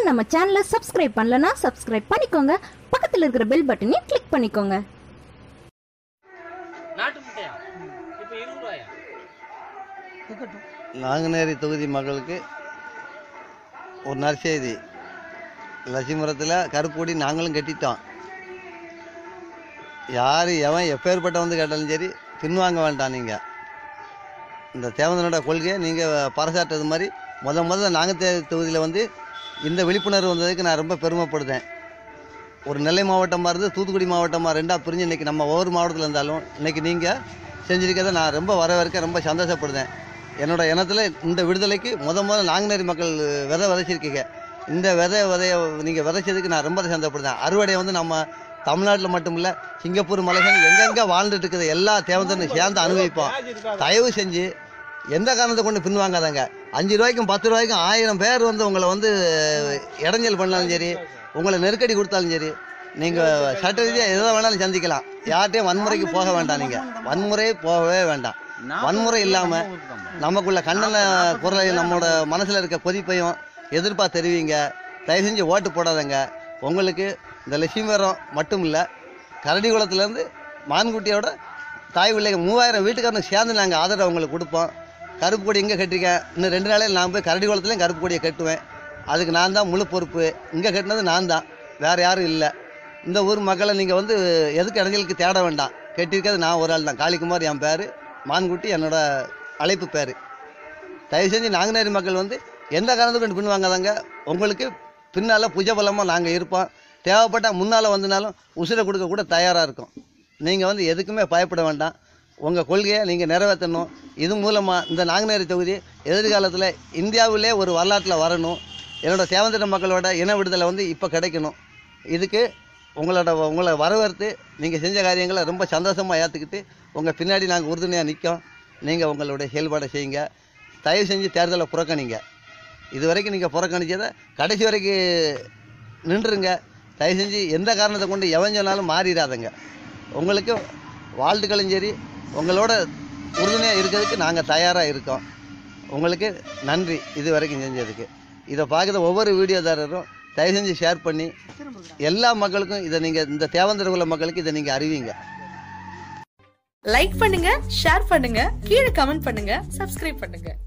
இன்னும் நம்ம சேனலை சப்ஸ்கிரைப் பண்ணலனா சப்ஸ்கிரைப் பண்ணிக்கோங்க பக்கத்தில் இருக்கிற பெல் பட்டனையும் கிளிக் பண்ணிக்கோங்க நாட்டு முட்டையா இப்போ இருபது ரூபாயா நாங்குநேரி தொகுதி மக்களுக்கு ஒரு நற்செய்தி லட்சுமரத்தில் கருப்பொடி நாங்களும் கட்டிட்டோம் யார் எவன் எப்பேற்பட்ட வந்து கேட்டாலும் சரி பின்வாங்க வேண்டாம் நீங்கள் இந்த தேவந்தனோட கொள்கையை நீங்கள் பறைசாட்டுறது மாதிரி முத முத நாங்குநேரி தொகுதியில் வந்து இந்த விழிப்புணர்வு வந்ததுக்கு நான் ரொம்ப பெருமைப்படுதேன் ஒரு நெல்லை மாவட்டமாக இருந்து தூத்துக்குடி மாவட்டமாக ரெண்டாக பிரிஞ்சு இன்றைக்கி நம்ம ஒவ்வொரு மாவட்டத்தில் இருந்தாலும் இன்றைக்கி நீங்கள் செஞ்சிருக்கிறத நான் ரொம்ப வரவேற்க ரொம்ப சந்தோஷப்படுதேன் என்னோட இனத்தில் இந்த விடுதலைக்கு முத முதல்ல நாங்குநேரி மக்கள் விதை விதைச்சிருக்கீங்க இந்த விதை விதைய நீங்கள் விதைச்சதுக்கு நான் ரொம்ப சந்தோஷப்படுறேன் அறுவடை வந்து நம்ம தமிழ்நாட்டில் மட்டும் இல்லை சிங்கப்பூர் மலேசியா எங்கெங்கே வாழ்ந்துட்டு இருக்குது எல்லா தேவந்தனும் சேர்ந்து அனுபவிப்போம் தயவு செஞ்சு எந்த காரணத்தை கொண்டு பின்வாங்காதங்க அஞ்சு ரூபாய்க்கும் பத்து ரூபாய்க்கும் ஆயிரம் பேர் வந்து உங்களை வந்து இடைஞ்சல் பண்ணாலும் சரி உங்களை நெருக்கடி கொடுத்தாலும் சரி நீங்கள் சட்ட ரீதியாக எதை வேணாலும் சந்திக்கலாம் யார்கிட்டையும் வன்முறைக்கு போக வேண்டாம் நீங்கள் வன்முறை போகவே வேண்டாம் வன்முறை இல்லாமல் நமக்குள்ள கண்டன குரலை நம்மளோட மனசில் இருக்க கொதிப்பையும் எதிர்ப்பாக தெரிவிங்க தயவு செஞ்சு ஓட்டு போடாதங்க உங்களுக்கு இந்த லட்சுமிவரம் மட்டும் இல்லை கரடிகுளத்துலேருந்து மான்குட்டியோட தாய் பிள்ளைங்க மூவாயிரம் வீட்டுக்காரனுக்கு சேர்ந்து நாங்கள் ஆதரவு உங்களுக்கு கொடுப்போம் கருப்பு கொடி எங்கே கட்டிருக்கேன் இன்னும் ரெண்டு நாளையில் நான் போய் கரடிகுளத்துலேயும் கருப்பு கொடியை கட்டுவேன் அதுக்கு நான் தான் முழு பொறுப்பு இங்கே கட்டினது நான் தான் வேறு யாரும் இல்லை இந்த ஊர் மக்களை நீங்கள் வந்து எதுக்கு இடைஞ்சலுக்கு தேட வேண்டாம் கட்டியிருக்கிறது நான் ஒரு ஆள் தான் காளிக்குமார் என் பேர் மான்குட்டி என்னோட அழைப்பு பேர் தயவு செஞ்சு நாங்குநேரி மக்கள் வந்து எந்த காரணத்துக்கு கொண்டு பின்வாங்காதாங்க உங்களுக்கு பின்னால் புஜபலமாக நாங்கள் இருப்போம் தேவைப்பட்டால் முன்னால் வந்தனாலும் உசுரை கொடுக்க கூட தயாராக இருக்கும் நீங்கள் வந்து எதுக்குமே பயப்பட வேண்டாம் உங்கள் கொள்கையை நீங்கள் நிறைவேற்றணும் இது மூலமாக இந்த நாங்குநேரி தொகுதி எதிர்காலத்தில் இந்தியாவிலே ஒரு வரலாற்றில் வரணும் என்னோட சேவந்திர மக்களோட இன விடுதலை வந்து இப்போ கிடைக்கணும் இதுக்கு உங்களோட உங்களை வரவேற்று நீங்கள் செஞ்ச காரியங்களை ரொம்ப சந்தோஷமாக ஏற்றுக்கிட்டு உங்கள் பின்னாடி நாங்கள் உறுதுணையாக நிற்கோம் நீங்கள் உங்களுடைய செயல்பாடை செய்யுங்க தயவு செஞ்சு தேர்தலை புறக்கணிங்க இது வரைக்கும் நீங்கள் புறக்கணிச்சதை கடைசி வரைக்கும் நின்றுருங்க தயவு செஞ்சு எந்த காரணத்தை கொண்டு எவன் சொன்னாலும் மாறிடாதங்க உங்களுக்கு வாழ்த்துக்களும் சரி உங்களோட உறுதுணையாக இருக்கிறதுக்கு நாங்கள் தயாராக இருக்கோம் உங்களுக்கு நன்றி இது வரைக்கும் செஞ்சதுக்கு இதை பார்க்குற ஒவ்வொரு வீடியோதாரரும் தயவு செஞ்சு ஷேர் பண்ணி எல்லா மக்களுக்கும் இதை நீங்கள் இந்த தேவந்தர குல மக்களுக்கு இதை நீங்கள் அறிவிங்க லைக் பண்ணுங்க ஷேர் பண்ணுங்க கீழே கமெண்ட் பண்ணுங்க சப்ஸ்கிரைப் பண்ணுங்க